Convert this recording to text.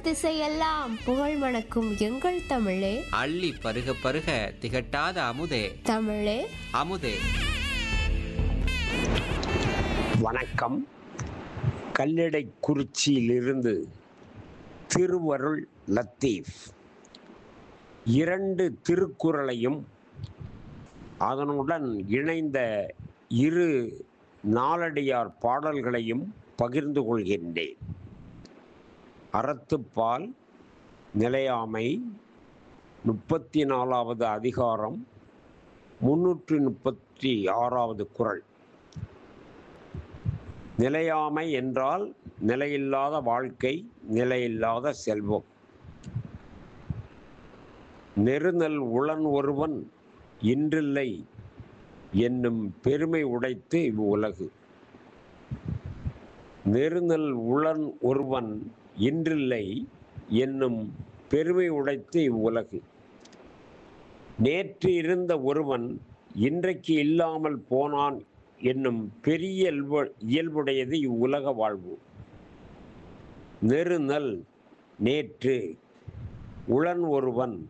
திசையெல்லாம் புகழ் மணக்கும் எங்கள் தமிழே அள்ளி பருக பருக திகட்டாத அமுதே தமிழே அமுதே வணக்கம் கல்லடைக்குறிச்சியிலிருந்து திருவருள் லத்தீஃப் இரண்டு திருக்குறளையும் அதனுடன் இணைந்த இரு நாலடியார் பாடல்களையும் பகிர்ந்து கொள்கின்றேன் அறத்துப்பால் நிலையாமை முப்பத்தி நாலாவது அதிகாரம் முன்னூற்றி முப்பத்தி ஆறாவது குறள் நிலையாமை என்றால் நிலையில்லாத வாழ்க்கை நிலையில்லாத செல்வம் நெருநல் உளன் ஒருவன் இன்றில்லை என்னும் பெருமை உடைத்து இவ்வுலகு நெருநல் உளன் ஒருவன் இன்றில்லை என்னும் பெருமை உடைத்து இவ்வுலகு நேற்று இருந்த ஒருவன் இன்றைக்கு இல்லாமல் போனான் என்னும் பெரிய இயல்பு இயல்புடையது இவ்வுலக வாழ்வு நெருநல் நேற்று உளன் ஒருவன்